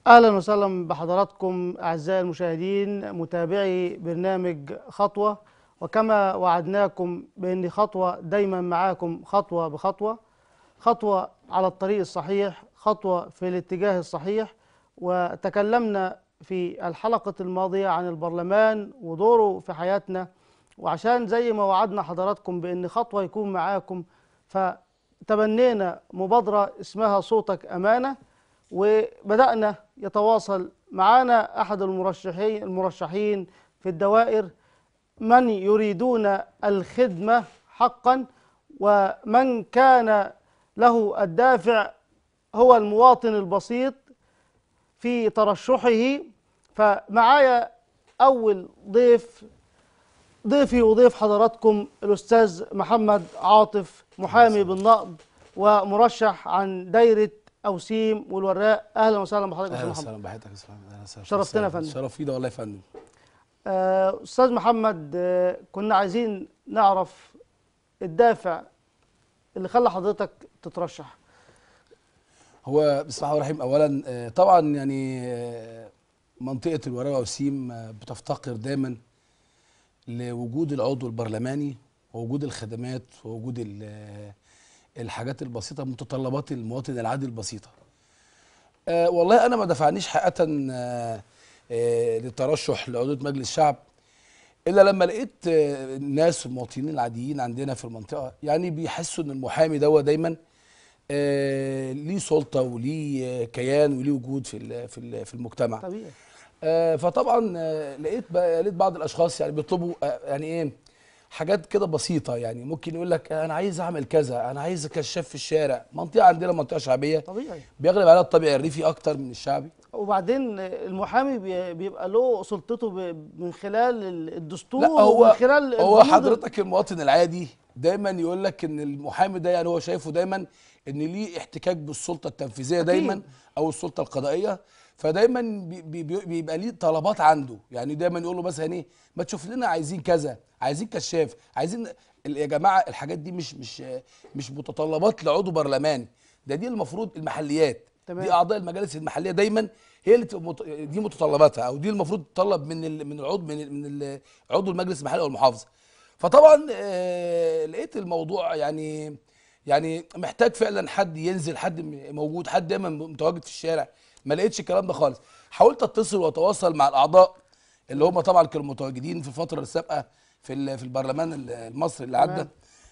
اهلا وسهلا بحضراتكم اعزائي المشاهدين متابعي برنامج خطوه وكما وعدناكم بان خطوه دايما معاكم خطوه بخطوه خطوه على الطريق الصحيح خطوه في الاتجاه الصحيح وتكلمنا في الحلقه الماضيه عن البرلمان ودوره في حياتنا وعشان زي ما وعدنا حضراتكم بان خطوه يكون معاكم فتبنينا مبادره اسمها صوتك امانه وبدأنا يتواصل معنا أحد المرشحين المرشحين في الدوائر من يريدون الخدمة حقا ومن كان له الدافع هو المواطن البسيط في ترشحه فمعايا أول ضيف ضيفي وضيف حضراتكم الأستاذ محمد عاطف محامي بالنقض ومرشح عن دايرة أوسيم والوراق أهلا وسهلا بحضرتك يا اهلا أستاذ محمد وسهلا بحياتك يا استاذ محمد. اهلا وسهلا شرفتنا يا فندم. شرف لينا والله يا فندم آه، أستاذ محمد آه، كنا عايزين نعرف الدافع اللي خلى حضرتك تترشح هو بسم الله الرحمن الرحيم اولا آه، طبعا يعني آه، منطقه الوراق وسيم آه، بتفتقر دايما لوجود العضو البرلماني ووجود الخدمات ووجود ال- آه، الحاجات البسيطه متطلبات المواطن العادي البسيطه آه، والله انا ما دفعنيش حقيقه آه، آه، للترشح لعضويه مجلس الشعب الا لما لقيت آه، الناس المواطنين العاديين عندنا في المنطقه يعني بيحسوا ان المحامي ده دايما آه، ليه سلطه وليه آه، كيان وليه وجود في ال- في ال- في المجتمع طبيعي آه، فطبعا آه، لقيت بقى لقيت بعض الاشخاص يعني بيطلبوا آه، يعني ايه حاجات كده بسيطه يعني ممكن يقول لك انا عايز اعمل كذا انا عايز كشاف في الشارع منطقه عندنا منطقه شعبيه طبيعي بيغلب عليها الطابع الريفي اكتر من الشعبي وبعدين المحامي بي- بيبقى له سلطته ب- من خلال ال- الدستور لا هو ومن خلال هو البنود حضرتك المواطن العادي دايما يقول لك ان المحامي ده يعني هو شايفه دايما ان ليه احتكاك بالسلطه التنفيذيه دايما او السلطه القضائيه فدايما بي- بي- بي- بيبقى ليه طلبات عنده يعني دايما يقول له مثلا ايه ما تشوف لنا عايزين كذا عايزين كشاف عايزين ال- يا جماعه الحاجات دي مش مش مش متطلبات لعضو برلماني ده دي المفروض المحليات تمام. دي اعضاء المجالس المحليه دايما هي اللي تبقى مت... دي متطلباتها او دي المفروض تطلب من ال... من العضو من ال... من ال... عضو المجلس المحلي او المحافظه فطبعا آه... لقيت الموضوع يعني يعني محتاج فعلا حد ينزل حد م- موجود حد دايما متواجد في الشارع ما لقيتش الكلام ده خالص حاولت اتصل واتواصل مع الاعضاء اللي هم طبعا كانوا متواجدين في الفتره السابقه في ال... في البرلمان المصري اللي عدى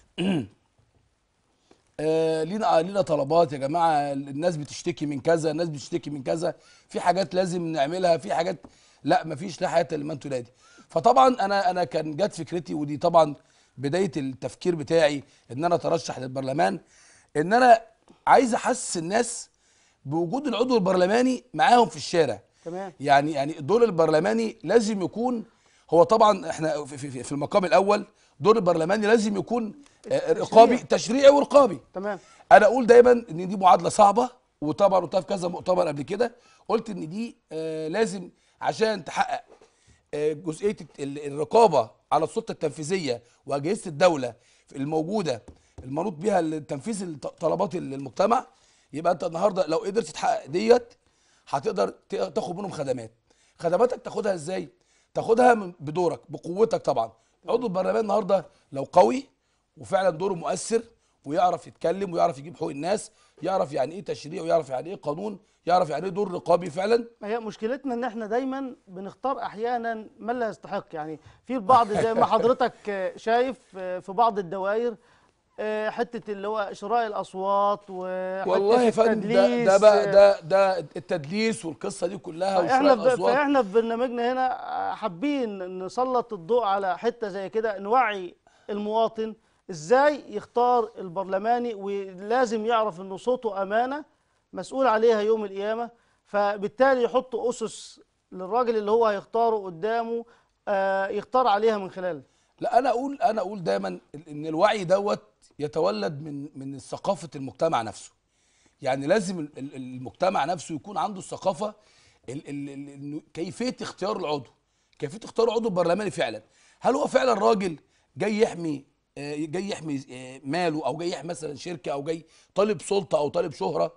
آه، لينا لينا طلبات يا جماعه الناس بتشتكي من كذا الناس بتشتكي من كذا في حاجات لازم نعملها في حاجات لا مفيش لا حياه لمن تنادي فطبعا انا انا كان جت فكرتي ودي طبعا بدايه التفكير بتاعي ان انا اترشح للبرلمان ان انا عايز احسس الناس بوجود العضو البرلماني معاهم في الشارع تمام يعني يعني الدور البرلماني لازم يكون هو طبعا احنا في, في, في المقام الاول دور البرلماني لازم يكون آه، رقابي تشريعي ورقابي تمام انا اقول دايما ان دي معادله صعبه وطبعا قلتها في كذا مؤتمر قبل كده قلت ان دي آه لازم عشان تحقق آه جزئيه ال- الرقابه على السلطه التنفيذيه واجهزه الدوله الموجوده المنوط بها تنفيذ الط- طلبات المجتمع يبقى انت النهارده لو قدرت تحقق ديت هتقدر ت- تاخد منهم خدمات خدماتك تاخدها ازاي تاخدها من بدورك بقوتك طبعا عضو البرلمان النهارده لو قوي وفعلا دوره مؤثر ويعرف يتكلم ويعرف يجيب حقوق الناس يعرف يعني ايه تشريع ويعرف يعني ايه قانون يعرف يعني ايه دور رقابي فعلا ما هي مشكلتنا ان احنا دايما بنختار احيانا من لا يستحق يعني في البعض زي ما حضرتك آه، شايف آه، في بعض الدوائر آه، حته اللي هو شراء الاصوات وحته والله يا فندم ده, التدليس، ده بقى آه، ده ده التدليس والقصه دي كلها فاحنا وشراء ب... الاصوات فاحنا في برنامجنا هنا آه، حابين نسلط الضوء على حته زي كده نوعي المواطن ازاي يختار البرلماني ولازم يعرف انه صوته امانه مسؤول عليها يوم القيامه فبالتالي يحط اسس للراجل اللي هو هيختاره قدامه آه، يختار عليها من خلاله لا انا اقول انا اقول دايما ان الوعي دوت يتولد من من ثقافه المجتمع نفسه يعني لازم ال- ال- المجتمع نفسه يكون عنده الثقافه ال- ال- ال- إنه كيفيه اختيار العضو كيفيه اختيار عضو برلماني فعلا هل هو فعلا راجل جاي يحمي آه، جاي يحمي آه، ماله او جاي يحمي مثلا شركه او جاي طالب سلطه او طالب شهره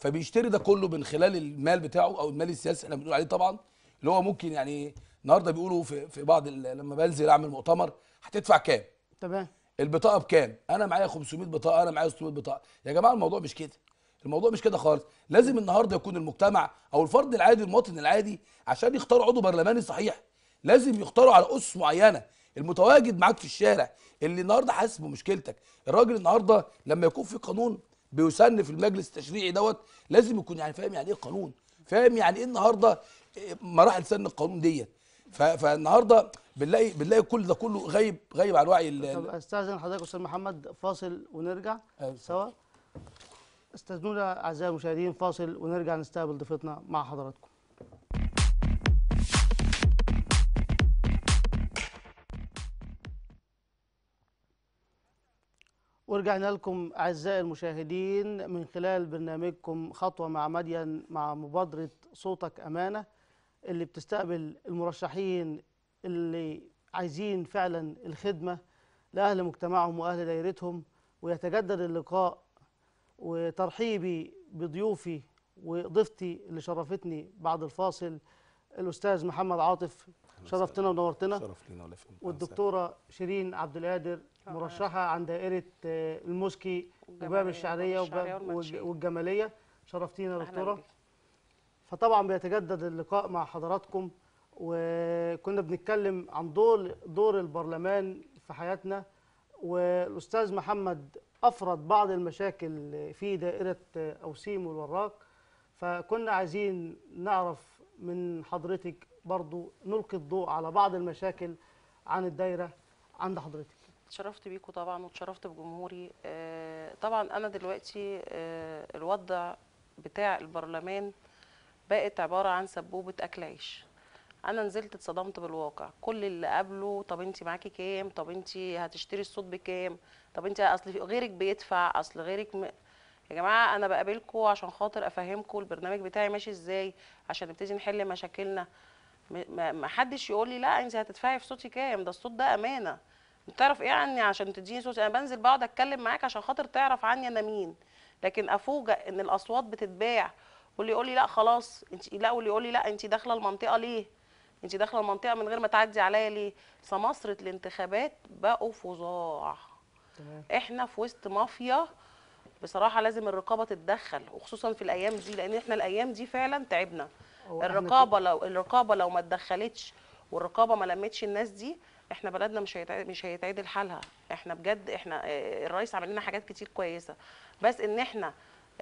فبيشتري ده كله من خلال المال بتاعه او المال السياسي احنا بنقول عليه طبعا اللي هو ممكن يعني النهارده بيقولوا في في بعض ال- لما بنزل اعمل مؤتمر هتدفع كام تمام البطاقه بكام انا معايا 500 بطاقه انا معايا 600 بطاقه يا جماعه الموضوع مش كده الموضوع مش كده خالص لازم النهارده يكون المجتمع او الفرد العادي المواطن العادي عشان يختار عضو برلماني صحيح لازم يختاروا على اسس معينه المتواجد معاك في الشارع اللي النهارده حاسس بمشكلتك الراجل النهارده لما يكون في قانون بيسن في المجلس التشريعي دوت لازم يكون يعني فاهم يعني ايه قانون فاهم يعني ايه النهارده إيه مراحل سن القانون ديت ف- فالنهارده بنلاقي بنلاقي كل ده كله غايب غايب عن وعي ال- طب استاذن حضرتك استاذ محمد فاصل ونرجع أيوة. سوا استاذنونا اعزائي المشاهدين فاصل ونرجع نستقبل ضيفتنا مع حضراتكم ورجعنا لكم اعزائي المشاهدين من خلال برنامجكم خطوه مع مدين مع مبادره صوتك امانه اللي بتستقبل المرشحين اللي عايزين فعلا الخدمه لاهل مجتمعهم واهل دايرتهم ويتجدد اللقاء وترحيبي بضيوفي وضيفتي اللي شرفتني بعد الفاصل الاستاذ محمد عاطف شرفتنا ونورتنا شرف لينا ولا فين والدكتوره شيرين عبد القادر مرشحه عن دائره آه، المسكي وباب والجمالية، الشعريه وباب الشعرية وباب والمنشية. والجماليه شرفتينا يا أهلاً دكتوره بك. فطبعا بيتجدد اللقاء مع حضراتكم وكنا بنتكلم عن دور دور البرلمان في حياتنا والاستاذ محمد افرد بعض المشاكل في دائره اوسيم والوراق فكنا عايزين نعرف من حضرتك برضو نلقي الضوء على بعض المشاكل عن الدايره عند حضرتك اتشرفت بيكم طبعا واتشرفت بجمهوري آه، طبعا انا دلوقتي آه، الوضع بتاع البرلمان بقت عباره عن سبوبه اكل عيش انا نزلت اتصدمت بالواقع كل اللي قبله طب انت معاكي كام طب انت هتشتري الصوت بكام طب انت اصل في- غيرك بيدفع اصل غيرك م... يا جماعه انا بقابلكم عشان خاطر افهمكم البرنامج بتاعي ماشي ازاي عشان نبتدي نحل مشاكلنا م- ما ما حدش يقول لي لا انت هتدفعي في صوتي كام ده الصوت ده امانه انت تعرف ايه عني عشان تديني صوت انا بنزل بقعد اتكلم معاك عشان خاطر تعرف عني انا مين لكن افوجئ ان الاصوات بتتباع واللي يقول لي لا خلاص انت لا واللي يقول لي لا انت داخله المنطقه ليه انت داخله المنطقه من غير ما تعدي عليا ليه سماسره الانتخابات بقوا فظاع تمام احنا في وسط مافيا بصراحه لازم الرقابه تتدخل وخصوصا في الايام دي لان احنا الايام دي فعلا تعبنا هو احنا الرقابه لو الرقابه لو ما اتدخلتش والرقابه ما لمتش الناس دي احنا بلدنا مش هيتع- مش هيتعدل حالها احنا بجد احنا آه، الرئيس عمل لنا حاجات كتير كويسه بس ان احنا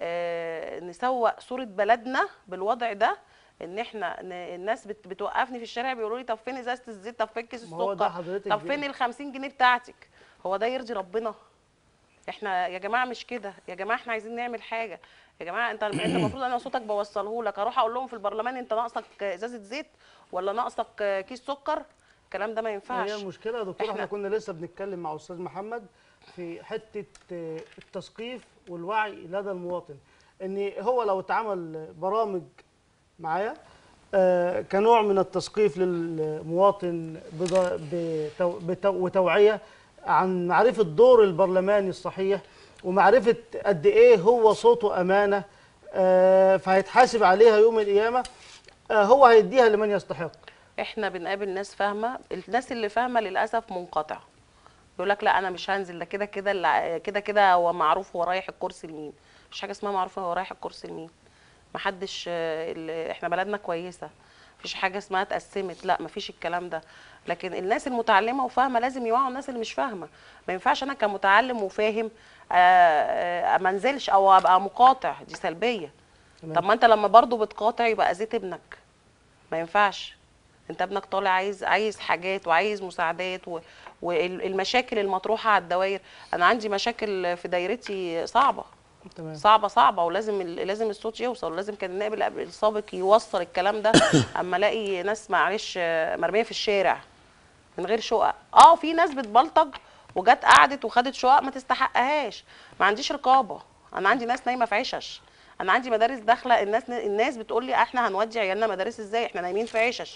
آه، نسوق صوره بلدنا بالوضع ده ان احنا ن- الناس بت- بتوقفني في الشارع بيقولوا لي طب فين ازازه الزيت طب فين كيس ما هو ده السكر حضرتك طب بي- فين ال 50 جنيه بتاعتك هو ده يرضي ربنا احنا يا جماعه مش كده يا جماعه احنا عايزين نعمل حاجه يا جماعه انت انت المفروض انا صوتك بوصله لك اروح اقول لهم في البرلمان انت ناقصك ازازه زيت ولا ناقصك كيس سكر الكلام ده ما هي ينفعش المشكله يا دكتور احنا إحنا- كنا لسه بنتكلم مع استاذ محمد في حته آه، التثقيف والوعي لدى المواطن ان هو لو اتعمل برامج معايا آه، كنوع من التثقيف للمواطن بض- بتو- بتو- وتوعيه عن معرفه دور البرلماني الصحيح ومعرفه قد ايه هو صوته امانه آه، فهيتحاسب عليها يوم القيامه آه، هو هيديها لمن يستحق احنا بنقابل ناس فاهمه الناس اللي فاهمه للاسف منقطع يقول لك لا انا مش هنزل ده كده كده اللي- كده كده هو معروف هو رايح الكرسي لمين مفيش حاجه اسمها معروف هو رايح الكرسي لمين محدش آه، ال- احنا بلدنا كويسه مفيش حاجه اسمها اتقسمت لا مفيش الكلام ده لكن الناس المتعلمه وفاهمه لازم يوعوا الناس اللي مش فاهمه ما ينفعش انا كمتعلم وفاهم آه، آه، ما انزلش او ابقى مقاطع دي سلبيه تمام. طب ما انت لما برضو بتقاطع يبقى اذيت ابنك ما ينفعش انت ابنك طالع عايز عايز حاجات وعايز مساعدات و... والمشاكل المطروحه على الدوائر انا عندي مشاكل في دايرتي صعبه تمام صعبه صعبه ولازم ال- لازم الصوت يوصل ولازم كان النائب الأب- السابق يوصل الكلام ده اما الاقي ناس معلش آه، مرميه في الشارع من غير شقق اه في ناس بتبلطج وجت قعدت وخدت شقق ما تستحقهاش ما عنديش رقابه انا عندي ناس نايمه في عشش انا عندي مدارس داخله الناس الناس بتقول لي احنا هنودي عيالنا مدارس ازاي احنا نايمين في عشش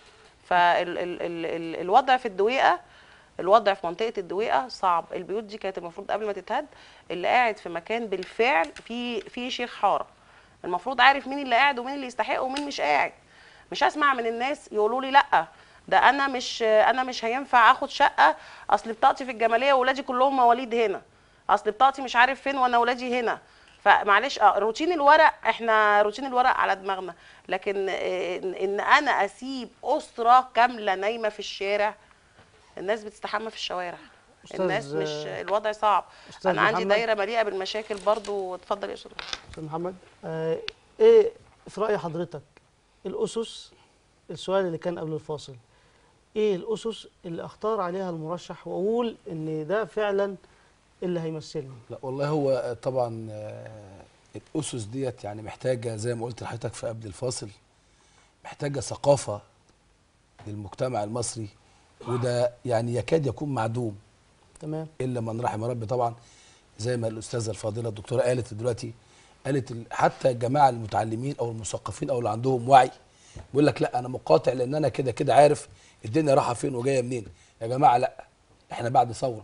فالوضع في الدويقه الوضع في منطقه الدويقه صعب البيوت دي كانت المفروض قبل ما تتهد اللي قاعد في مكان بالفعل في في شيخ حاره المفروض عارف مين اللي قاعد ومين اللي يستحق ومين مش قاعد مش هسمع من الناس يقولوا لي لا ده انا مش انا مش هينفع اخد شقه اصل بطاقتي في الجماليه واولادي كلهم مواليد هنا اصل بطاقتي مش عارف فين وانا ولادي هنا فمعلش اه روتين الورق احنا روتين الورق على دماغنا لكن آه، ان إن انا اسيب اسره كامله نايمه في الشارع الناس بتستحمى في الشوارع أستاذ- الناس مش الوضع صعب أستاذ انا عندي محمد. دايره مليئه بالمشاكل برضو اتفضل يا استاذ استاذ محمد آه ايه في راي حضرتك الاسس السؤال اللي كان قبل الفاصل ايه الاسس اللي اختار عليها المرشح واقول ان ده فعلا اللي هيمثلني لا والله هو طبعا آه، الاسس ديت يعني محتاجه زي ما قلت لحضرتك في قبل الفاصل محتاجه ثقافه للمجتمع المصري وده يعني يكاد يكون معدوم تمام الا من رحم ربي طبعا زي ما الاستاذه الفاضله الدكتوره قالت دلوقتي قالت ال- حتى الجماعه المتعلمين او المثقفين او اللي عندهم وعي بيقول لك لا انا مقاطع لان انا كده كده عارف الدنيا رايحه فين وجايه منين يا جماعه لا احنا بعد ثوره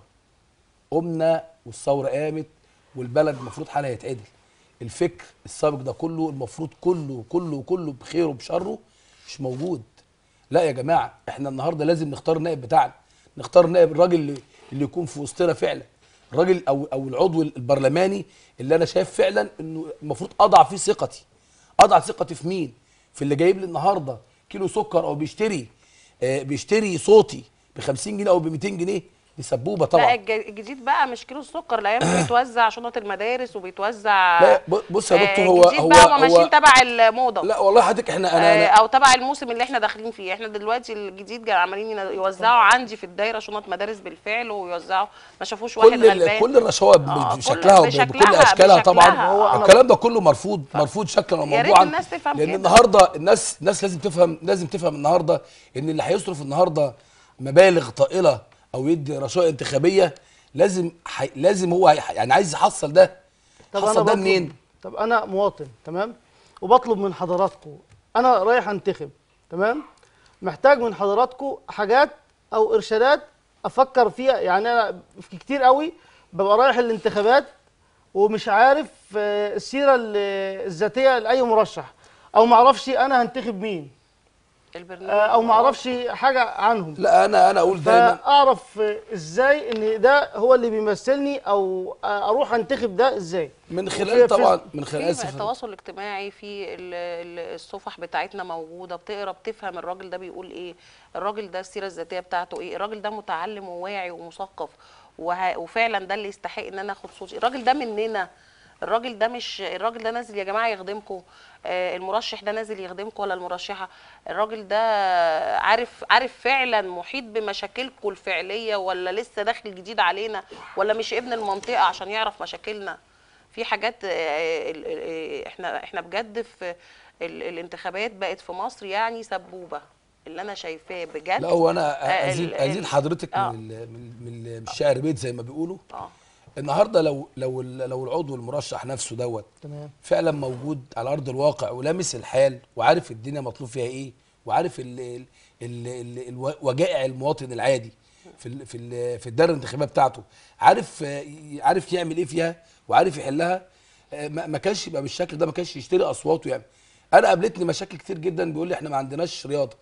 قمنا والثوره قامت والبلد المفروض حالها يتعدل الفكر السابق ده كله المفروض كله كله كله بخيره وبشره مش موجود لا يا جماعه احنا النهارده لازم نختار النائب بتاعنا نختار النائب الراجل اللي, اللي يكون في وسطنا فعلا الراجل او او العضو البرلماني اللي انا شايف فعلا انه المفروض اضع فيه ثقتي اضع ثقتي في مين في اللي جايب لي النهارده كيلو سكر او بيشتري آه بيشتري صوتي ب 50 جنيه او ب 200 جنيه دي سبوبه لا طبعا الج- الجديد بقى مش كيلو السكر الايام دي بيتوزع شنط المدارس وبيتوزع لا ب- بص يا آه، دكتور هو الجديد هو بقى هما هو ماشيين تبع الموضه لا والله حضرتك احنا انا, آه، أنا او تبع الموسم اللي احنا داخلين فيه احنا دلوقتي الجديد جا- عمالين ين- يوزعوا عندي في الدايره شنط مدارس بالفعل ويوزعوا ما شافوش واحد كل ال- غلبان كل الرشاوى ب- آه، كل- بشكلها وب- بكل بشكلها- اشكالها طبعا بشكلها. هو أنا- الكلام ده كله مرفوض مرفوض شكلا يا ريت وموضوعا الناس تفهم لان كده. النهارده الناس الناس لازم تفهم لازم تفهم النهارده ان اللي هيصرف النهارده مبالغ طائله او يدي رشاوى انتخابيه لازم حي... لازم هو هي... يعني عايز يحصل ده يحصل ده بطلب- منين؟ طب انا مواطن تمام وبطلب من حضراتكم انا رايح انتخب تمام محتاج من حضراتكم حاجات او ارشادات افكر فيها يعني انا في كتير قوي ببقى رايح الانتخابات ومش عارف آه، السيره ال- الذاتيه لاي مرشح او ما اعرفش انا هنتخب مين البرنامج آه، او ما اعرفش حاجه عنهم لا انا انا اقول دايما فاعرف آه، ازاي ان ده هو اللي بيمثلني او آه، اروح انتخب ده ازاي من وفي- خلال في- طبعا من خلال في اسف التواصل الاجتماعي في ال- ال- الصفح بتاعتنا موجوده بتقرا بتفهم الراجل ده بيقول ايه الراجل ده السيره الذاتيه بتاعته ايه الراجل ده متعلم وواعي ومثقف وه- وفعلا ده اللي يستحق ان انا اخد صوتي الراجل ده مننا الراجل ده مش الراجل ده نازل يا جماعه يخدمكم آه، المرشح ده نازل يخدمكم ولا المرشحه الراجل ده عارف عارف فعلا محيط بمشاكلكم الفعليه ولا لسه داخل جديد علينا ولا مش ابن المنطقه عشان يعرف مشاكلنا في حاجات آه، ال- ال- احنا احنا بجد في ال- الانتخابات بقت في مصر يعني سبوبه اللي انا شايفاه بجد لا هو انا آه، ازيد ال- ازيد ال- حضرتك آه. من ال- من من من الشعر بيت زي ما بيقولوا اه النهارده لو لو ال- لو العضو المرشح نفسه دوت تمام فعلا موجود على ارض الواقع ولامس الحال وعارف الدنيا مطلوب فيها ايه وعارف ال ال ال ال الو- وجائع المواطن العادي في ال في ال في الدار الانتخابيه بتاعته عارف آه، ي- عارف يعمل ايه فيها وعارف يحلها آه، ما ما كانش يبقى بالشكل ده ما كانش يشتري اصواته يعني انا قابلتني مشاكل كتير جدا بيقول لي احنا ما عندناش رياضه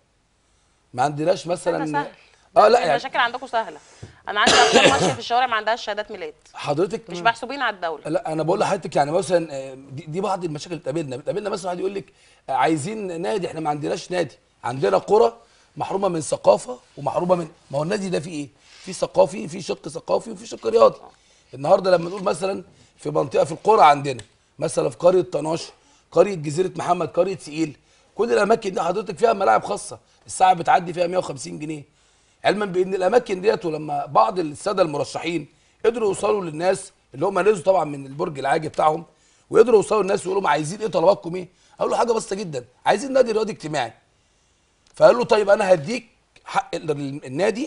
ما عندناش مثلا ده سهل اه لا يعني يعني المشاكل عندكم سهله انا عندي اطفال ماشيه في الشوارع ما عندهاش شهادات ميلاد حضرتك مش محسوبين على الدوله لا انا بقول لحضرتك يعني مثلا آه، دي, دي بعض المشاكل اللي بتقابلنا بتقابلنا مثلا واحد يقول لك آه، عايزين نادي احنا ما عندناش نادي عندنا قرى محرومه من ثقافه ومحرومه من ما هو النادي ده فيه ايه في ثقافي في شق ثقافي وفي شق رياضي النهارده لما نقول مثلا في منطقه في القرى عندنا مثلا في قريه طناش قريه جزيره محمد قريه سئيل كل الاماكن دي حضرتك فيها ملاعب خاصه الساعه بتعدي فيها 150 جنيه علما بان الاماكن ديت ولما بعض الساده المرشحين قدروا يوصلوا للناس اللي هم نزلوا طبعا من البرج العاجي بتاعهم وقدروا يوصلوا للناس ويقولوا لهم عايزين ايه طلباتكم ايه؟ قالوا له حاجه بسيطه جدا عايزين نادي رياضي اجتماعي فقال له طيب انا هديك حق ال- النادي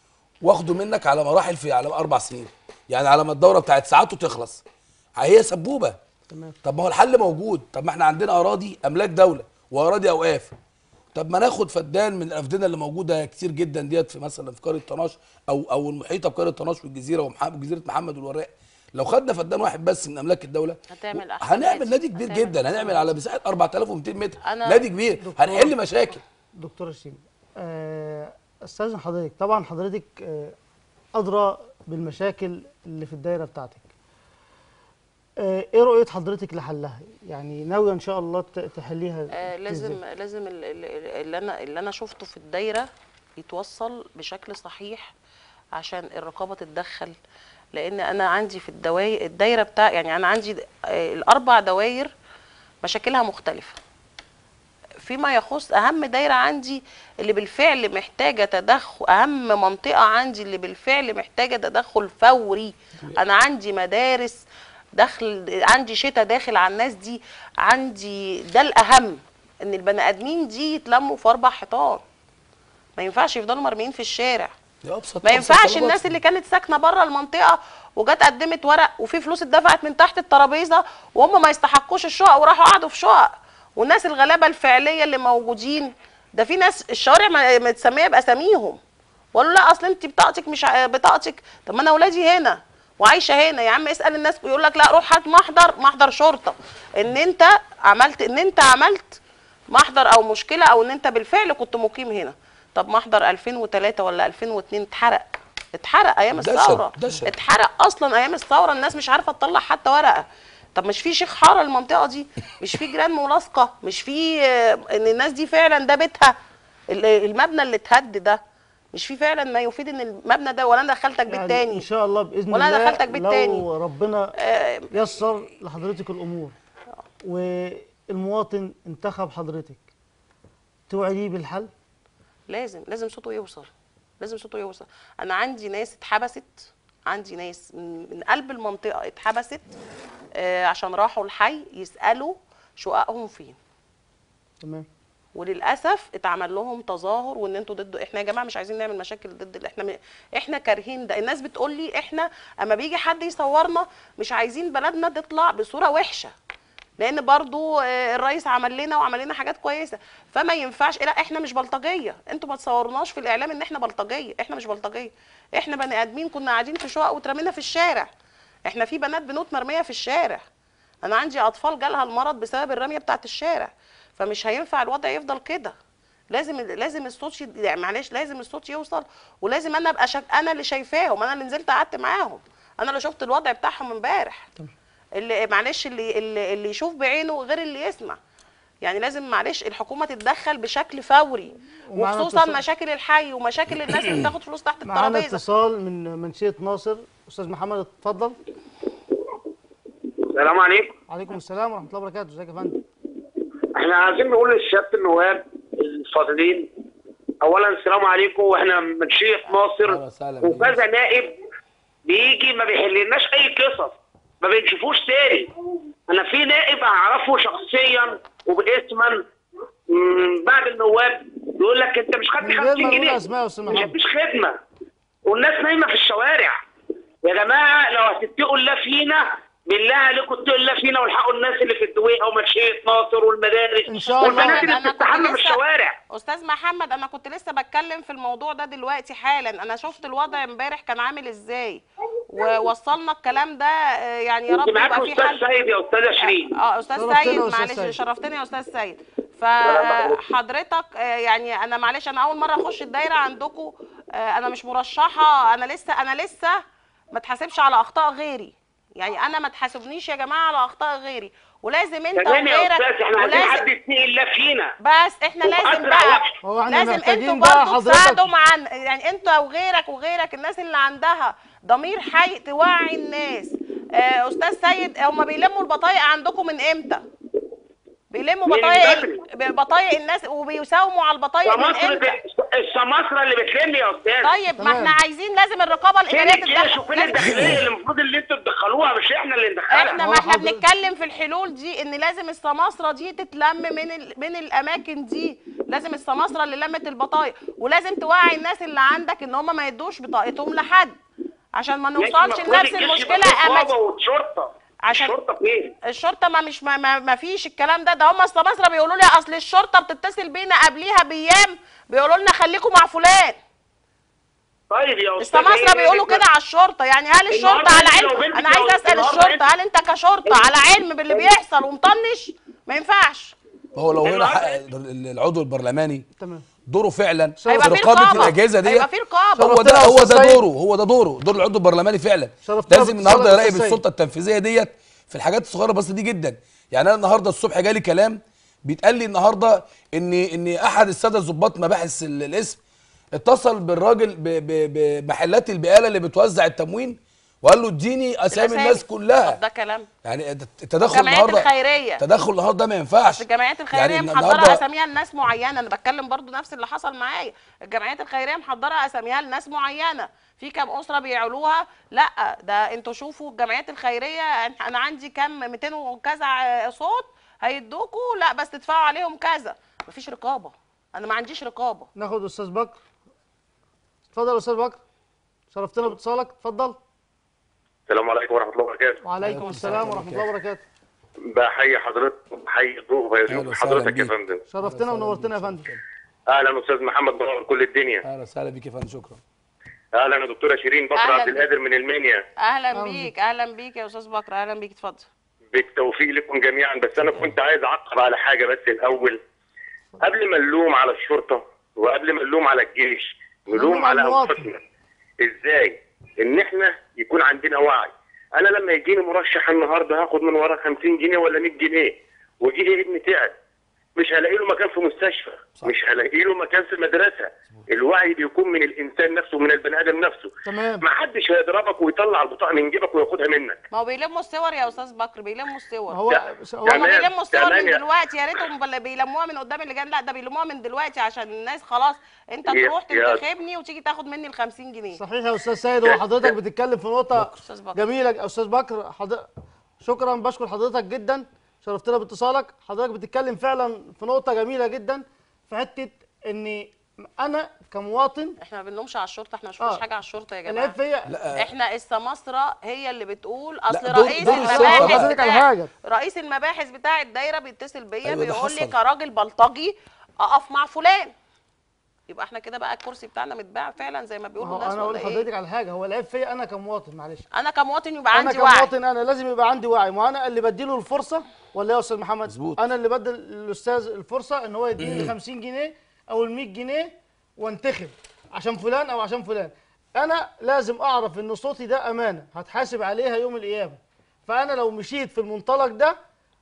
واخده منك على مراحل في على اربع سنين يعني على ما الدوره بتاعت ساعته تخلص هي سبوبه تمام طب ما هو الحل موجود طب ما احنا عندنا اراضي املاك دوله واراضي اوقاف طب ما ناخد فدان من الافدنه اللي موجوده كتير جدا ديت في مثلا في قريه طناش او او المحيطه بقريه طناش والجزيره ومح- وجزيره محمد والوراق لو خدنا فدان واحد بس من املاك الدوله هتعمل أحسن هنعمل نادي. نادي كبير هتعمل جدا هنعمل على مساحه 4200 متر أنا- نادي كبير هنحل مشاكل دكتور شيماء آه، استاذن حضرتك طبعا حضرتك آه، ادرى بالمشاكل اللي في الدايره بتاعتك آه، ايه رؤيه حضرتك لحلها يعني ناويه ان شاء الله ت- تحليها آه لازم إزاي؟ لازم ال- ال- اللي انا اللي انا شفته في الدايره يتوصل بشكل صحيح عشان الرقابه تتدخل لان انا عندي في الدواير الدايره بتاع يعني انا عندي آه الاربع دواير مشاكلها مختلفه فيما يخص اهم دايره عندي اللي بالفعل محتاجه تدخل اهم منطقه عندي اللي بالفعل محتاجه تدخل فوري انا عندي مدارس دخل عندي شتاء داخل على الناس دي عندي ده الاهم ان البني ادمين دي يتلموا في اربع حيطان ما ينفعش يفضلوا مرميين في الشارع دي ابسط ما أبسط ينفعش طلبات. الناس اللي كانت ساكنه بره المنطقه وجت قدمت ورق وفي فلوس اتدفعت من تحت الترابيزه وهم ما يستحقوش الشقق وراحوا قعدوا في شقق والناس الغلابه الفعليه اللي موجودين ده في ناس الشوارع ما- متسميه باساميهم وقالوا لا اصل انت بطاقتك مش ع- بطاقتك طب ما انا اولادي هنا وعايشه هنا يا عم اسال الناس يقول لك لا روح هات محضر محضر شرطه ان انت عملت ان انت عملت محضر او مشكله او ان انت بالفعل كنت مقيم هنا طب محضر 2003 ولا 2002 اتحرق اتحرق ايام دشر- الثوره دشر. اتحرق اصلا ايام الثوره الناس مش عارفه تطلع حتى ورقه طب مش في شيخ حاره المنطقه دي مش في جيران ملاصقه مش في آه، ان الناس دي فعلا ده بيتها ال- المبنى اللي اتهد ده مش في فعلا ما يفيد ان المبنى ده ولا انا دخلتك بيت يعني تاني ان شاء الله باذن ولا الله دخلتك بيت لو تاني. ربنا آه، يسر لحضرتك الامور والمواطن انتخب حضرتك توعديه بالحل لازم لازم صوته يوصل لازم صوته يوصل انا عندي ناس اتحبست عندي ناس من, من قلب المنطقه اتحبست آه عشان راحوا الحي يسالوا شققهم فين تمام وللاسف اتعمل لهم تظاهر وان انتوا ضد احنا يا جماعه مش عايزين نعمل مشاكل ضد ال- احنا م... احنا كارهين ده الناس بتقول لي احنا اما بيجي حد يصورنا مش عايزين بلدنا تطلع بصوره وحشه لان برضو آه، الرئيس عمل لنا وعمل لنا حاجات كويسه فما ينفعش لا احنا مش بلطجيه انتوا ما تصورناش في الاعلام ان احنا بلطجيه احنا مش بلطجيه احنا بني ادمين كنا قاعدين في شقق واترمينا في الشارع احنا في بنات بنوت مرميه في الشارع انا عندي اطفال جالها المرض بسبب الرميه بتاعت الشارع فمش هينفع الوضع يفضل كده لازم لازم الصوت يد- يعني معلش لازم الصوت يوصل ولازم انا ابقى شك... انا اللي شايفاهم انا اللي نزلت قعدت معاهم انا اللي شفت الوضع بتاعهم امبارح اللي معلش اللي, اللي اللي يشوف بعينه غير اللي يسمع يعني لازم معلش الحكومه تتدخل بشكل فوري ومعانا وخصوصا اتصال. مشاكل الحي ومشاكل الناس اللي بتاخد فلوس تحت معانا الترابيزه اتصال من منشيه ناصر استاذ محمد اتفضل السلام عليكم عليكم السلام ورحمه الله وبركاته ازيك يا فندم احنا عايزين نقول لسياده النواب الفاضلين اولا السلام عليكم واحنا من شيخ أهلا ناصر وسهلا بيك. وكذا نائب بيجي ما بيحللناش اي قصص ما بنشوفوش تاني انا في نائب اعرفه شخصيا وباسما مم، بعد النواب يقول لك انت مش خدت من غير ما 50 نقول جنيه أسماء يا أستاذ مش محمد. مفيش خدمه والناس نايمه في الشوارع يا جماعه لو هتتقوا الله فينا بالله عليكم اتقوا الله فينا والحقوا الناس اللي في الدويقه ومنشيه ناصر والمدارس إن شاء الله. والبنات اللي أنا كنت بتستحمى في لسه- الشوارع استاذ محمد انا كنت لسه بتكلم في الموضوع ده دلوقتي حالا انا شفت الوضع امبارح كان عامل ازاي ووصلنا الكلام ده آه، يعني يا رب انت معاك يبقى في استاذ حل سيد يا استاذه شيرين اه استاذ شرفتنا سيد يا أستاذ معلش سيد. شرفتني يا استاذ سيد فحضرتك آه، يعني انا معلش انا اول مره اخش الدايره عندكم انا مش مرشحه انا لسه انا لسه ما اتحاسبش على اخطاء غيري يعني انا ما تحاسبنيش يا جماعه على اخطاء غيري ولازم انت تمام يا وغيرك استاذ احنا عايزين حد ولازم يتقي الله فينا بس احنا لازم وأسرع بقى وقت. هو احنا لازم محتاجين انتوا بقى برضه حضرتك- تساعدوا مع يعني انت وغيرك وغيرك الناس اللي عندها ضمير حي توعي الناس آه، استاذ سيد هم بيلموا البطايق عندكم من امتى؟ بيلموا من بطايق بدري. بطايق الناس وبيساوموا على البطايق من سماسرة امتى؟ السماسرة اللي بتلم يا استاذ طيب ما تمام. احنا عايزين لازم الرقابه فين الاداريه الجيش وفين تتدخل لازم- الداخليه اللي المفروض اللي انتوا تدخلوها مش احنا اللي احنا ندخلها هو ما احنا حضرتك- بنتكلم في الحلول دي ان لازم السماسره دي تتلم من ال... من الاماكن دي لازم السماسره اللي لمت البطايق ولازم توعي الناس اللي عندك ان هم ما يدوش بطاقتهم لحد عشان ما نوصلش المفروض لنفس الجيش المشكله يبقى اما رقابة وشرطه عشان- الشرطه فين؟ الشرطه ما مش ما, ما, ما فيش الكلام ده ده هم السماسره بيقولوا لي اصل الشرطه بتتصل بينا قبليها بايام بيقولوا لنا خليكم مع فلان طيب يا استاذ السماسرة بيقولوا كده على الشرطة يعني هل الشرطة النهاردة على انت لو علم بنتك انا عايزة لو- اسأل النهاردة الشرطة انت- هل انت كشرطة على علم باللي بيحصل ومطنش ما ينفعش هو لو هنا النهاردة حق العضو البرلماني تمام دوره فعلا هيبقى في رقابه رقابة الاجهزه دي هيبقى في رقابة هو شرفتنا ده يا هو أستاذ ده سيد. دوره هو ده دوره دور العضو البرلماني فعلا شرفتنا لازم باتصالك النهارده يا يراقب أستاذ سيد. السلطه التنفيذيه ديت في الحاجات الصغيره بس دي جدا يعني انا النهارده الصبح جالي كلام بيتقال لي النهارده ان ان احد الساده ضباط مباحث ال- الاسم اتصل بالراجل ب- ب- بمحلات البقاله اللي بتوزع التموين وقال له اديني اسامي الناس كلها طب ده كلام يعني التدخل الجمعيات النهارده الخيرية التدخل النهارده ما ينفعش بس الجمعيات الخيريه يعني محضره النهاردة- اساميها لناس معينه انا بتكلم برضو نفس اللي حصل معايا الجمعيات الخيريه محضره اساميها لناس معينه في كام اسره بيعلوها لا ده انتوا شوفوا الجمعيات الخيريه انا عندي كام 200 وكذا صوت هيدوكوا لا بس تدفعوا عليهم كذا مفيش رقابه انا ما عنديش رقابه ناخد استاذ بكر اتفضل يا استاذ بكر شرفتنا باتصالك اتفضل السلام عليكم ورحمه الله وبركاته وعليكم السلام ورحمه الله وبركاته بحيي حضرتك بحيي الضيوف أهلا وضيوف وسهلا حضرتك يا بيك. فندم شرفتنا ونورتنا يا فندم اهلا استاذ محمد منور كل الدنيا اهلا وسهلا بيك يا فندم شكرا اهلا يا دكتوره شيرين بكر أهلا عبد بك. القادر من المنيا اهلا بيك اهلا بيك يا استاذ بكر اهلا بيك اتفضل بالتوفيق لكم جميعا بس انا كنت عايز اعقب على حاجه بس الاول قبل ما نلوم على الشرطه وقبل ما نلوم على الجيش نلوم نلوم على على المواطن. انفسنا ازاي ان احنا يكون عندنا وعي انا لما يجيني مرشح النهارده هاخد من وراه 50 جنيه ولا 100 جنيه ويجي لي ابني تعب مش هلاقي له مكان في مستشفى صح. مش هلاقي له مكان في مدرسه الوعي بيكون من الانسان نفسه ومن البني ادم نفسه تمام. ما حدش هيضربك ويطلع البطاقه من جيبك وياخدها منك ما هو بيلموا الصور يا استاذ بكر بيلموا الصور هو لا، هو هما تمام، بيلموا الصور تمام من يا- دلوقتي يا ريتهم بل- بيلموها من قدام اللجان لا ده بيلموها من دلوقتي عشان الناس خلاص انت يا- تروح يا- تنتخبني وتيجي تاخد مني ال 50 جنيه صحيح يا استاذ سيد هو حضرتك بتتكلم في نقطه أستاذ بكر. جميله يا استاذ بكر حضر... شكرا بشكر حضرتك جدا شرفتنا باتصالك حضرتك بتتكلم فعلا في نقطه جميله جدا في حته ان انا كمواطن احنا ما بنلومش على الشرطه احنا ما شفناش آه. حاجه على الشرطه يا العيب جماعه فيا احنا السماسره هي اللي بتقول اصل دور- رئيس دور السلطة أقول المباحث لحضرتك على بتاع حاجة. رئيس المباحث بتاع الدايره بيتصل بيا أيوة ده بيقول لي حصل. كراجل بلطجي اقف مع فلان يبقى احنا كده بقى الكرسي بتاعنا متباع فعلا زي ما ما بيقولوا هو الناس انا اقول ولا لحضرتك ايه على حاجه هو العيب فيا انا كمواطن معلش انا كمواطن يبقى انا عندي وعي كمواطن انا لازم يبقى عندي وعي ما انا اللي بديله الفرصه ولا إيه يا استاذ محمد مظبوط. انا اللي بدي الاستاذ الفرصه ان هو يديني 50 جنيه او ال 100 جنيه وانتخب عشان فلان او عشان فلان انا لازم اعرف ان صوتي ده امانه هتحاسب عليها يوم القيامه فانا لو مشيت في المنطلق ده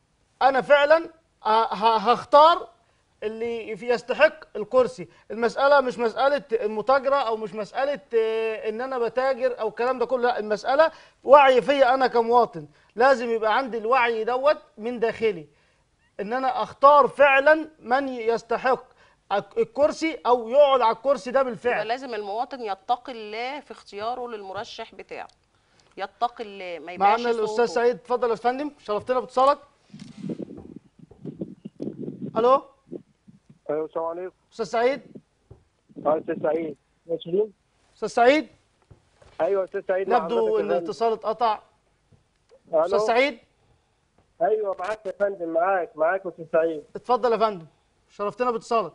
انا فعلا ه- ه- هختار اللي في- يستحق الكرسي المسألة مش مسألة متاجرة أو مش مسألة آه، إن أنا بتاجر أو الكلام ده كله لا المسألة وعي فيا أنا كمواطن لازم يبقى عندي الوعي دوت من داخلي إن أنا أختار فعلا من يستحق الك- الكرسي أو يقعد على الكرسي ده يبقى بالفعل لازم المواطن يتقي الله في اختياره للمرشح بتاعه يتقي الله ما يبقاش معانا الأستاذ صوته. سعيد اتفضل يا فندم شرفتنا باتصالك ألو ايوه السلام عليكم أستاذ سعيد اه استاذ سعيد مسلم أستاذ سعيد ايوه استاذ سعيد مع نبدو حضرتك يا إن فندم. الاتصال اتقطع ألو. أستاذ سعيد ايوه معاك يا فندم معاك معاك يا استاذ سعيد اتفضل يا فندم شرفتنا باتصالك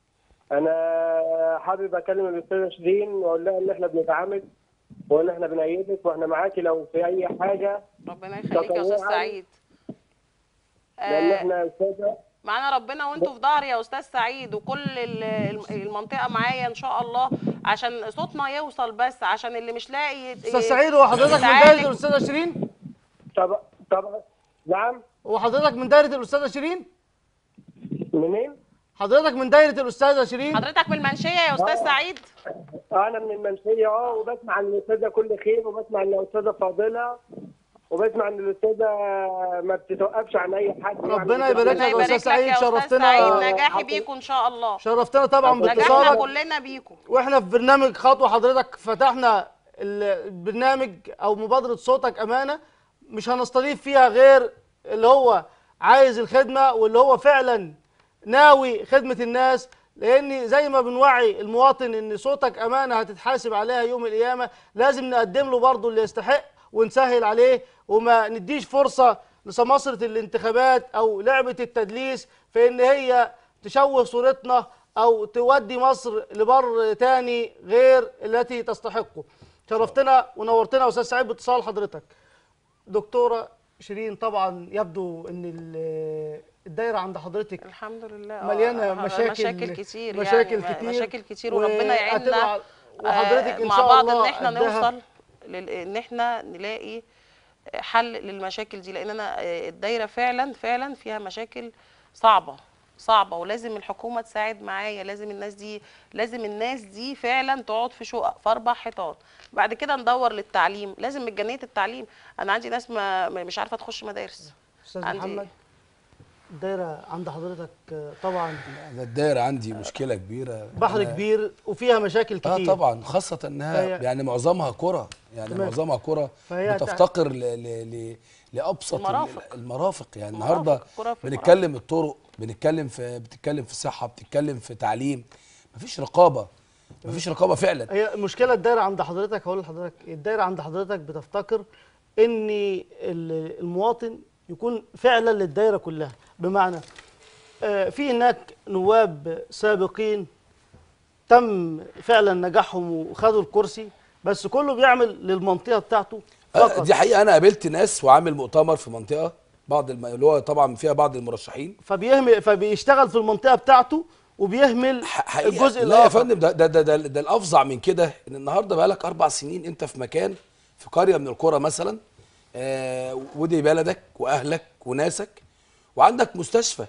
انا حابب اكلم الاستاذه شيرين واقول لها ان احنا بنتعامل وان احنا بنأيدك واحنا معاكي لو في اي حاجه ربنا يخليك يا استاذ تطوعاً. سعيد لان آه احنا استاذه معانا ربنا وانتوا في ظهري يا استاذ سعيد وكل ال- الم- المنطقه معايا ان شاء الله عشان صوتنا يوصل بس عشان اللي مش لاقي يت- استاذ سعيد هو حضرتك من يتعالج. دايره الاستاذه شيرين طب طب نعم هو حضرتك من دايره الاستاذه شيرين منين؟ حضرتك من دايره الاستاذه شيرين حضرتك من المنشيه يا استاذ آه. سعيد انا من المنشيه اه وبسمع عن الاستاذه كل خير وبسمع ان الاستاذه فاضله وبسمع ان الاستاذه ما بتتوقفش عن اي حد يعني ربنا يبارك ربنا لك يا يبارك استاذ لك سعيد يا استاذ شرفتنا سعيد نجاحي حضرتك- بيكم ان شاء الله شرفتنا طبعا نجاحنا باتصالك كلنا بيكم واحنا في برنامج خطوه حضرتك فتحنا ال- البرنامج او مبادره صوتك امانه مش هنستضيف فيها غير اللي هو عايز الخدمه واللي هو فعلا ناوي خدمه الناس لان زي ما بنوعي المواطن ان صوتك امانه هتتحاسب عليها يوم القيامه لازم نقدم له برضه اللي يستحق ونسهل عليه وما نديش فرصه لسماسره الانتخابات او لعبه التدليس في ان هي تشوه صورتنا او تودي مصر لبر تاني غير التي تستحقه شرفتنا ونورتنا يا استاذ سعيد باتصال حضرتك دكتوره شيرين طبعا يبدو ان ال- الدايره عند حضرتك الحمد لله آه، مليانه آه، مشاكل مشاكل كتير مشاكل يعني كتير مشاكل كتير وربنا يعيننا وهتبقى- وحضرتك آه، ان مع شاء بعض الله ان احنا قدها. نوصل لل- ان احنا نلاقي حل للمشاكل دي لان انا آه، الدايره فعلا فعلا فيها مشاكل صعبه صعبه ولازم الحكومه تساعد معايا لازم الناس دي لازم الناس دي فعلا تقعد في شقق في اربع حيطان بعد كده ندور للتعليم لازم مجانيه التعليم انا عندي ناس ما ما- مش عارفه تخش مدارس استاذ عندي- محمد الدايره عند حضرتك آه، طبعا انا الدايره عندي مشكله كبيره بحر أنا- كبير وفيها مشاكل كتير اه طبعا خاصه انها فهي- يعني معظمها قرى يعني تمام. معظمها قرى فهي تع- بتفتقر ل... ل... ل... لابسط ال- المرافق. المرافق يعني المرافق، النهارده القرى في بنتكلم الطرق بنتكلم في بتتكلم في صحه بتتكلم في تعليم مفيش رقابه مفيش رقابه فعلا هي المشكله الدايره عند حضرتك هقول لحضرتك الدايره عند حضرتك بتفتكر ان ال- المواطن يكون فعلا للدايره كلها بمعنى آه، في هناك نواب سابقين تم فعلا نجاحهم وخدوا الكرسي بس كله بيعمل للمنطقه بتاعته آه فقط دي حقيقه انا قابلت ناس وعامل مؤتمر في منطقه بعض الم... اللي هو طبعا فيها بعض المرشحين فبيهمل فبيشتغل في المنطقه بتاعته وبيهمل ح- حقيقة الجزء لا يا الاخر فندم ده ده ده, ده, ده الافظع من كده ان النهارده بقالك اربع سنين انت في مكان في قريه من القرى مثلا آه ودي بلدك واهلك وناسك وعندك مستشفى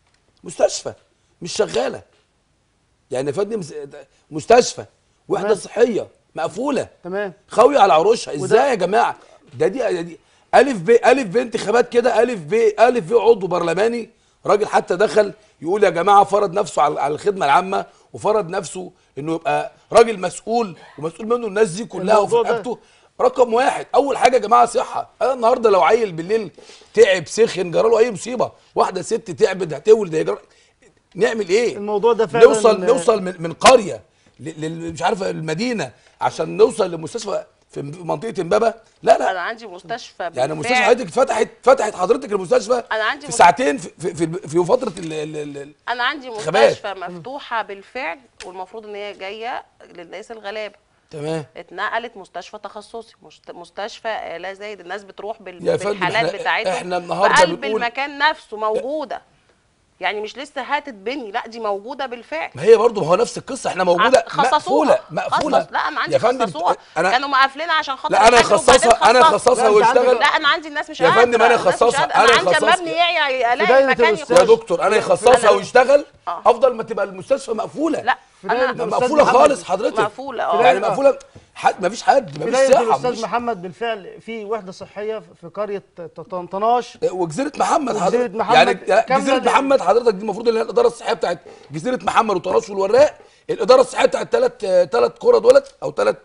مستشفى مش شغاله يعني يا فندم ز- ده مستشفى وحده تمام. صحيه مقفوله تمام خاويه على عروشها وده- ازاي يا جماعه ده دي, ده دي الف ب الف ب انتخابات كده الف ب الف ب عضو برلماني راجل حتى دخل يقول يا جماعه فرض نفسه على على الخدمه العامه وفرض نفسه انه يبقى راجل مسؤول ومسؤول منه الناس دي كلها وفي الموضوع ده- رقبته رقم واحد اول حاجه يا جماعه صحه انا النهارده لو عيل بالليل تعب سخن جرى له اي مصيبه واحده ست تعبت هتولد هيجرى نعمل ايه الموضوع ده فعلا نوصل نوصل من, من قريه ل- لل- مش عارفه المدينه عشان نوصل لمستشفى في منطقه امبابه لا لا انا عندي مستشفى يعني بالفعل. مستشفى حضرتك فتحت فتحت حضرتك المستشفى أنا عندي في مست- ساعتين في في, في, في فتره ال ال ال انا عندي انتخابات. مستشفى مفتوحه بالفعل والمفروض ان هي جايه للناس الغلابه تمام اتنقلت مستشفى تخصصي مست- مستشفى آه، لا زايد الناس بتروح بال... يا فندم، بالحالات إحنا- بتاعتهم إحنا النهاردة في قلب بنقول- المكان نفسه موجوده يعني مش لسه هتتبني لا دي موجوده بالفعل ما هي برضه ما هو نفس القصه احنا موجوده خصصوها مقفوله مقفوله خصص لا انا عندي يا فندم خصصوها انا كانوا مقفلينها عشان خاطر لا انا الحجر وبعدين اخصصها انا خصصت. اخصصها لا، أنت عندك- واشتغل لا انا عندي الناس مش يا فندم، قادرة، أنا الناس مش أخصصها، قادرة. أنا انا عندي أخصصها. مبني يعي في الاقي دايرة مكان الأستاذ. يا يخش دكتور انا يخصصها أنا- ويشتغل آه. افضل ما تبقى المستشفى مقفوله لا بداية انا الأستاذ مقفوله محمد. خالص حضرتك مقفولة، آه. يعني بداية- مقفوله حد ما فيش حد ما فيش بدايه صحه الاستاذ مفيش- محمد بالفعل في وحده صحيه في قريه طنطناش وجزيره محمد وجزيرة حضرتك محمد يعني كاملة جزيره دي- محمد حضرتك دي المفروض ان هي الاداره الصحيه بتاعت جزيره محمد وطراش والوراق الاداره الصحيه بتاعت ثلاث ثلاث قرى دولت او ثلاث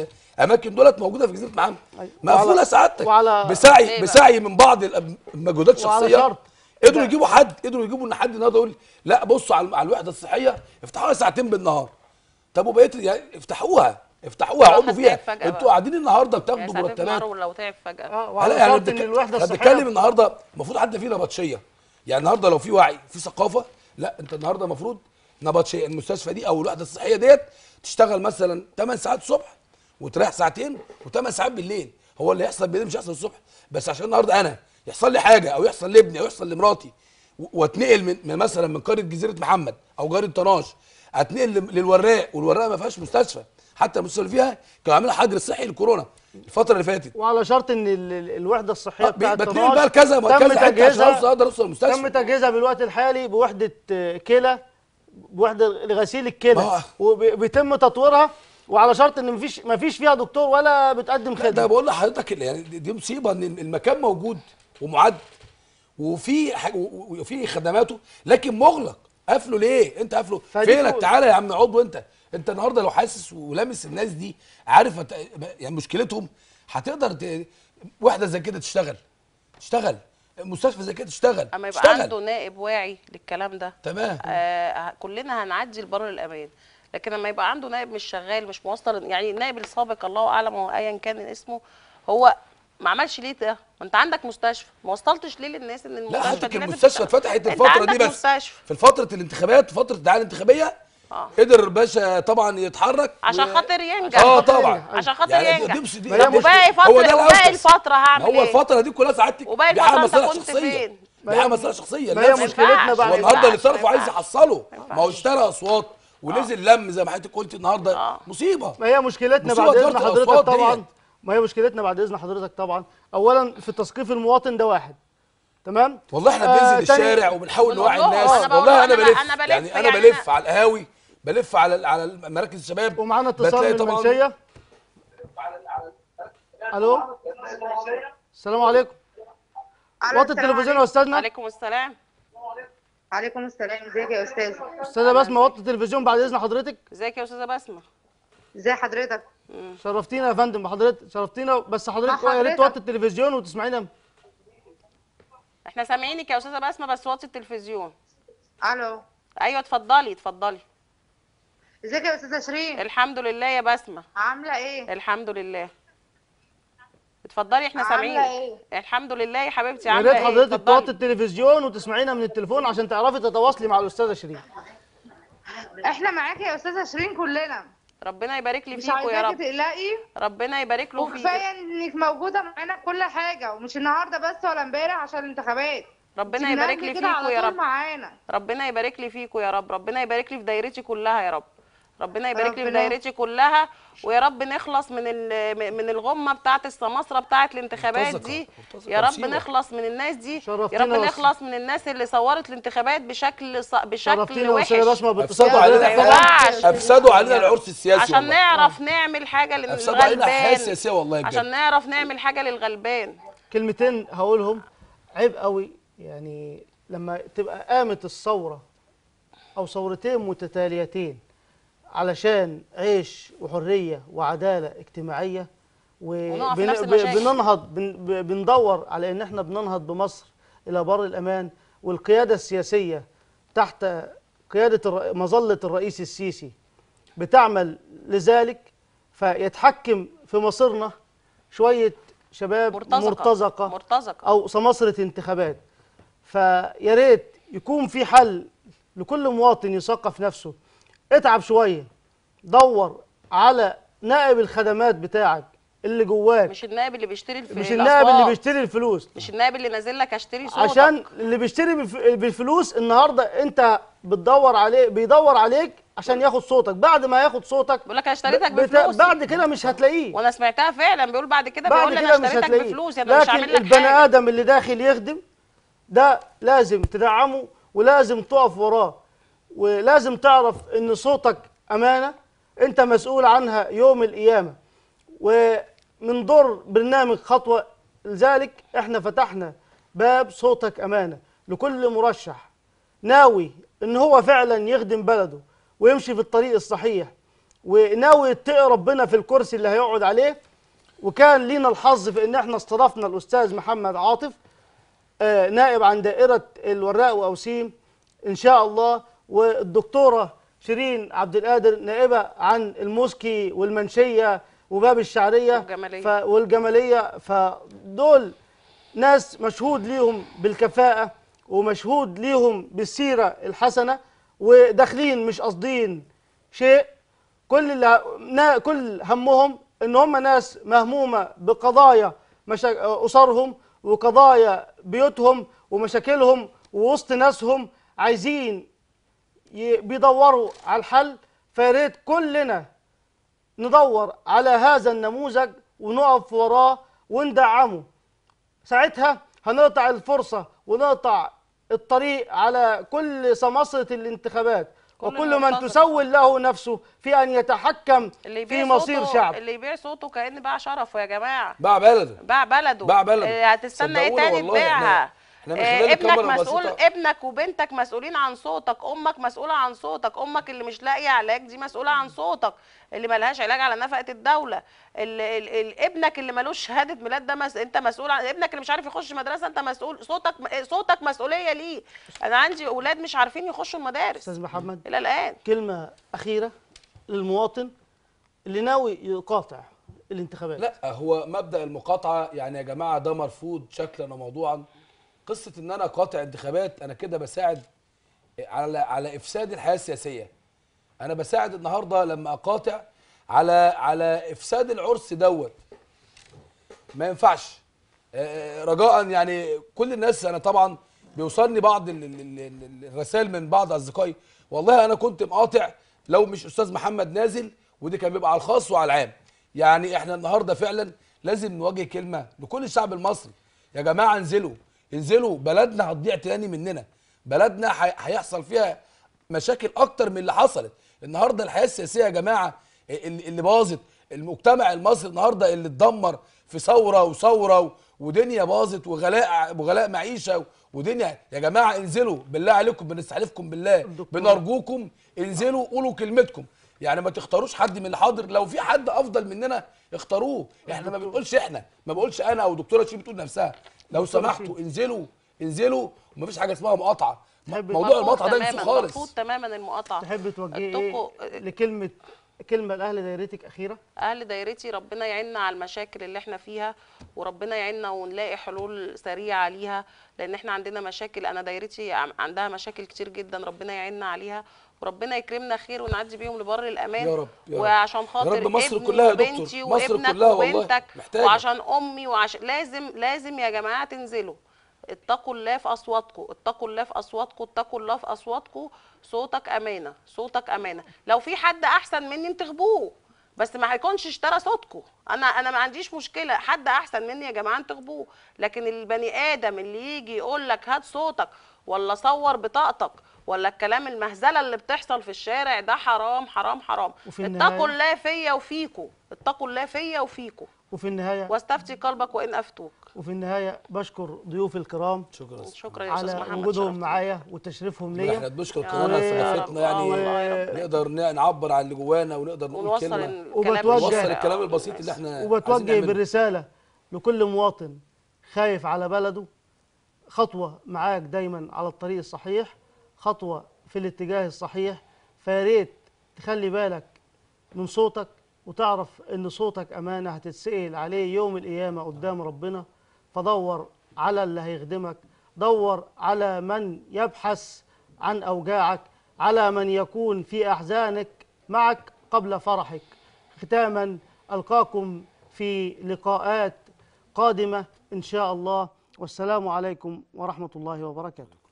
اماكن دولت موجوده في جزيره محمد أيوة. مقفوله وعلى- سعادتك وعلى- بسعي ليه بقى؟ بسعي من بعض الأب- المجهودات وعلى الشخصيه شرط. قدروا لا. يجيبوا حد قدروا يجيبوا ان حد النهارده يقول لا بصوا على على الوحده الصحيه افتحوها ساعتين بالنهار طب وبقيت يعني افتحوها افتحوها لو اقعدوا حد فيها تعب فجأة انتوا بقى. قاعدين النهارده يعني بتاخدوا ساعتين مرتبات مرة ولو تعب فجأة اه لا وعلى يعني شرط بتك... ان الوحده احنا الصحيه بنتكلم النهارده المفروض حتى في نبطشيه يعني النهارده لو في وعي في ثقافه لا انت النهارده المفروض نبطشيه المستشفى دي او الوحده الصحيه ديت تشتغل مثلا 8 ساعات الصبح وتريح ساعتين و8 ساعات بالليل هو اللي يحصل بالليل مش هيحصل الصبح بس عشان النهارده انا يحصل لي حاجه او يحصل لابني او يحصل لمراتي و- واتنقل من من مثلا من قريه جزيره محمد او قريه طناش اتنقل لل- للوراق والوراق ما فيهاش مستشفى حتى المستشفى اللي فيها كانوا عاملين حجر صحي للكورونا الفتره اللي فاتت وعلى شرط ان ال- ال- الوحده الصحيه آه، بتاعت بتنقل طناش بقى لكذا تم كذا حته عشان تجهيزها اقدر اوصل المستشفى تم تجهيزها بالوقت الحالي بوحده آه، كلى بوحده لغسيل الكلى آه. وبيتم تطويرها وعلى شرط ان مفيش مفيش فيها دكتور ولا بتقدم لا ده خدمه بقول لحضرتك اللي يعني دي دي مصيبه ان المكان موجود ومعد وفي ح- و- وفي خدماته لكن مغلق قافله ليه انت قافله فدي فينك كو- تعالى يا عم عضو انت انت النهارده لو حاسس ولامس الناس دي عارف هت- يعني مشكلتهم هتقدر ت... وحده زي كده تشتغل تشتغل مستشفى زي كده تشتغل اما يبقى تشتغل عنده نائب واعي للكلام ده تمام آه كلنا هنعدي لبر الامان لكن لما يبقى عنده نائب مش شغال مش موصل يعني النائب السابق الله اعلم هو ايا كان اسمه هو ما عملش ليه ده ما انت عندك مستشفى ما وصلتش ليه للناس ان لا المستشفى حضرتك دي لازم المستشفى تشتغل؟ اتفتحت انت الفتره عندك دي بس مستشفى في فتره الانتخابات فتره الدعايه الانتخابيه آه. قدر باشا طبعا يتحرك عشان و- خاطر ينجح اه طبعا عشان خاطر يعني ينجح دي مش- دي- ما هي دي- وباقي هو ده فتره وباقي الأوسط. الفتره ما هعمل هو ايه الفتره دي كلها سعادتك وباقي دي حاجه الفتره انت مصلحه كنت شخصيه فين دي حاجه مصلحه شخصيه ما هي لازم. مشكلتنا ينفعش، بعد هو ما النهارده اللي ينفعش، صرفه ما عايز ينفعش. يحصله ما ما هو ينفعش. اشترى اصوات ونزل لم زي ما حضرتك قلت النهارده آه. مصيبه ما هي مشكلتنا مصيبة بعد اذن إدارة حضرتك الأصوات طبعا ديت. ما هي مشكلتنا بعد اذن حضرتك طبعا اولا في تثقيف المواطن ده واحد تمام والله احنا آه، بننزل تاني- الشارع وبنحاول بنقول نوعي لهم، الناس أنا بقول والله انا لهم أنا- بلف أنا بلف، يعني انا يعني بلف أنا- على القهاوي بلف على على مراكز الشباب ومعانا اتصال بتلاقي من طبعاً- المنشيه الو السلام عليكم ألو، وطي السلام التلفزيون يا عليكم. استاذنا عليكم السلام عليكم السلام ازيك يا استاذ استاذه بسمه وطي التلفزيون بعد اذن حضرتك ازيك يا استاذه بسمه ازي حضرتك شرفتينا يا فندم حضرتك شرفتينا بس حضرتك مع يا ريت حضرتك. توطي التلفزيون وتسمعينا احنا سامعينك يا استاذه بسمه بس وطي التلفزيون الو ايوه اتفضلي اتفضلي ازيك يا استاذه شيرين الحمد لله يا بسمه عامله ايه الحمد لله اتفضلي احنا عاملة سامعينك الحمد لله يا حبيبتي يا عامله ريت ايه حضرتك اتفضلي. توطي التلفزيون وتسمعينا من التليفون عشان تعرفي تتواصلي مع الاستاذه شيرين احنا معاكي يا استاذه شيرين كلنا ربنا يبارك لي مش فيكوا يا عايزاكي رب تقلقي ربنا يبارك له فيك وكفايه انك موجوده معانا في كل حاجه ومش النهارده بس ولا امبارح عشان الانتخابات ربنا سيبنا يبارك قبل لي كده فيكوا على يا طول رب معانا ربنا يبارك لي فيكوا يا رب ربنا يبارك لي في دايرتي كلها يا رب ربنا يبارك لي في ربنا- دايرتي كلها ويا رب نخلص من ال- من الغمه بتاعه السماسره بتاعه الانتخابات مرتزقة، دي مرتزقة يا رب مصيبة. نخلص من الناس دي يا شرفتينا رب يا أستاذ. نخلص من الناس اللي صورت الانتخابات بشكل ص- بشكل شرفتينا وحش يا استاذه بسمه باتصال افسدوا حضرتك علينا ما طبعا ينفعش. افسدوا علينا العرس السياسي عشان والله. نعرف نعمل حاجه افسدوا علينا الحياه للغلبان السياسيه والله بجد عشان نعرف نعمل حاجه للغلبان كلمتين هقولهم عيب قوي يعني لما تبقى قامت الثوره او ثورتين متتاليتين علشان عيش وحريه وعداله اجتماعيه ونقع في نفس المشاكل. وبننهض بندور على ان احنا بننهض بمصر الى بر الامان والقياده السياسيه تحت قياده الر- مظله الرئيس السيسي بتعمل لذلك فيتحكم في مصيرنا شويه شباب مرتزقه مرتزقه مرتزقه او سماسره انتخابات فيا ريت يكون في حل لكل مواطن يثقف نفسه اتعب شويه دور على نائب الخدمات بتاعك اللي جواك مش النائب اللي بيشتري الف... مش النائب اللي الأصوات. بيشتري الفلوس مش النائب اللي نازل لك اشتري صوتك عشان اللي بيشتري بالف- بالفلوس النهارده انت بتدور عليه بيدور عليك عشان ياخد صوتك بعد ما ياخد صوتك بيقول لك انا اشتريتك بت- بفلوسي بعد كده مش هتلاقيه وانا سمعتها فعلا بيقول بعد كده بعد بيقول لي كده انا مش اشتريتك هتلاقيه بفلوسي انا مش لكن عامل لك البني حاجه ادم اللي داخل يخدم ده لازم تدعمه ولازم تقف وراه ولازم تعرف ان صوتك امانه انت مسؤول عنها يوم القيامه ومن دور برنامج خطوه لذلك احنا فتحنا باب صوتك امانه لكل مرشح ناوي ان هو فعلا يخدم بلده ويمشي في الطريق الصحيح وناوي يتقي ربنا في الكرسي اللي هيقعد عليه وكان لينا الحظ في ان احنا استضفنا الاستاذ محمد عاطف آه، نائب عن دائره الوراق واوسيم ان شاء الله والدكتوره شيرين عبد القادر نائبه عن الموسكي والمنشيه وباب الشعريه والجمالية. ف والجماليه فدول ناس مشهود ليهم بالكفاءه ومشهود ليهم بالسيره الحسنه وداخلين مش قاصدين شيء كل اللي نا- كل همهم ان هم ناس مهمومه بقضايا مشا... اسرهم وقضايا بيوتهم ومشاكلهم ووسط ناسهم عايزين ي... بيدوروا على الحل فيا ريت كلنا ندور على هذا النموذج ونقف وراه وندعمه ساعتها هنقطع الفرصة ونقطع الطريق على كل سماسرة الانتخابات كل وكل من المرتزقة. تسول له نفسه في أن يتحكم اللي يبيع في مصير صوته شعب اللي يبيع صوته كأن باع شرفه يا جماعه باع بلده باع بلده باع بلده. آه، هتستنى ايه صدقونا تاني والله تبيعها إحنا- إحنا من آه، خلال ابنك الكاميرا مسؤول البسيطة. ابنك وبنتك مسؤولين عن صوتك امك مسؤوله عن صوتك امك اللي مش لاقيه علاج دي مسؤوله عن صوتك اللي ملهاش علاج على نفقه الدوله ال ال ال ابنك اللي ملوش شهاده ميلاد ده مس... انت مسؤول عن ابنك اللي مش عارف يخش مدرسه انت مسؤول صوتك صوتك مسؤوليه ليه انا عندي اولاد مش عارفين يخشوا المدارس أستاذ محمد الى الان كلمة أخيرة للمواطن اللي ناوي يقاطع الانتخابات لا هو مبدا المقاطعه يعني يا جماعه ده مرفوض شكلا وموضوعا قصه ان انا قاطع انتخابات انا كده بساعد على على افساد الحياه السياسيه انا بساعد النهارده لما اقاطع على على افساد العرس دوت ما ينفعش آه، رجاء يعني كل الناس انا طبعا بيوصلني بعض ال- ال- ال- ال- الرسائل من بعض اصدقائي والله انا كنت مقاطع لو مش استاذ محمد نازل ودي كان بيبقى على الخاص وعلى العام يعني احنا النهارده فعلا لازم نوجه كلمه لكل الشعب المصري يا جماعه انزلوا انزلوا بلدنا هتضيع تاني مننا بلدنا هي- هيحصل فيها مشاكل اكتر من اللي حصلت النهارده الحياه السياسيه يا جماعه اللي اللي باظت المجتمع المصري النهارده اللي اتدمر في ثوره وثوره و- ودنيا باظت وغلاء وغلاء معيشه ودنيا يا جماعه انزلوا بالله عليكم بنستحلفكم بالله الدكتور. بنرجوكم انزلوا قولوا كلمتكم يعني ما تختاروش حد من الحاضر لو في حد افضل مننا اختاروه احنا ما بنقولش احنا ما بقولش انا او دكتوره شيرين بتقول نفسها لو دكتورة سمحتوا شيرين. انزلوا انزلوا ومفيش حاجه اسمها مقاطعه تحب- موضوع مرفوض المقاطعه ده تماماً، ينسوه خالص مرفوض تماما المقاطعه تحب توجهي الطقو- ايه لكلمه كلمه لاهل دايرتك اخيره اهل دايرتي ربنا يعيننا على المشاكل اللي احنا فيها وربنا يعيننا ونلاقي حلول سريعه ليها لان احنا عندنا مشاكل انا دايرتي عم- عندها مشاكل كتير جدا ربنا يعيننا عليها وربنا يكرمنا خير ونعدي بيهم لبر الامان يا رب، يا رب. وعشان يا خاطر رب مصر ابني كلها يا دكتور، وبنتي مصر وابنك كلها والله وبنتك محتاجة. وعشان امي وعشان لازم لازم يا جماعه تنزلوا اتقوا الله في اصواتكم اتقوا الله في اصواتكم اتقوا الله في اصواتكم صوتك امانه صوتك امانه لو في حد احسن مني انتخبوه بس ما هيكونش اشترى صوتكم انا انا ما عنديش مشكله حد احسن مني يا جماعه انتخبوه لكن البني ادم اللي يجي يقول لك هات صوتك ولا صور بطاقتك ولا الكلام المهزله اللي بتحصل في الشارع ده حرام حرام حرام وفي اتقوا النهاية- الله فيا وفيكم اتقوا الله فيا وفيكم وفي النهايه واستفتي قلبك وان افتوك وفي النهايه بشكر ضيوفي الكرام شكرا شكرا يا استاذ على محمد وجودهم شرفتني. معايا وتشريفهم احنا ليا بنشكر يا القناه رب، يا استضافتنا رب. يعني آه والله يا رب. نقدر ن- نعبر عن اللي جوانا ونقدر نقول ونوصل كلمه الكلام وبتوجه- نوصل للشارع. الكلام آه، البسيط اللي للناس. احنا عايزين وبتوجه نعمله. بالرساله لكل مواطن خايف على بلده خطوه معاك دايما على الطريق الصحيح خطوه في الاتجاه الصحيح فيا ريت تخلي بالك من صوتك وتعرف ان صوتك امانه هتتسال عليه يوم القيامه قدام ربنا فدور على اللي هيخدمك دور على من يبحث عن اوجاعك على من يكون في احزانك معك قبل فرحك ختاما القاكم في لقاءات قادمه ان شاء الله والسلام عليكم ورحمه الله وبركاته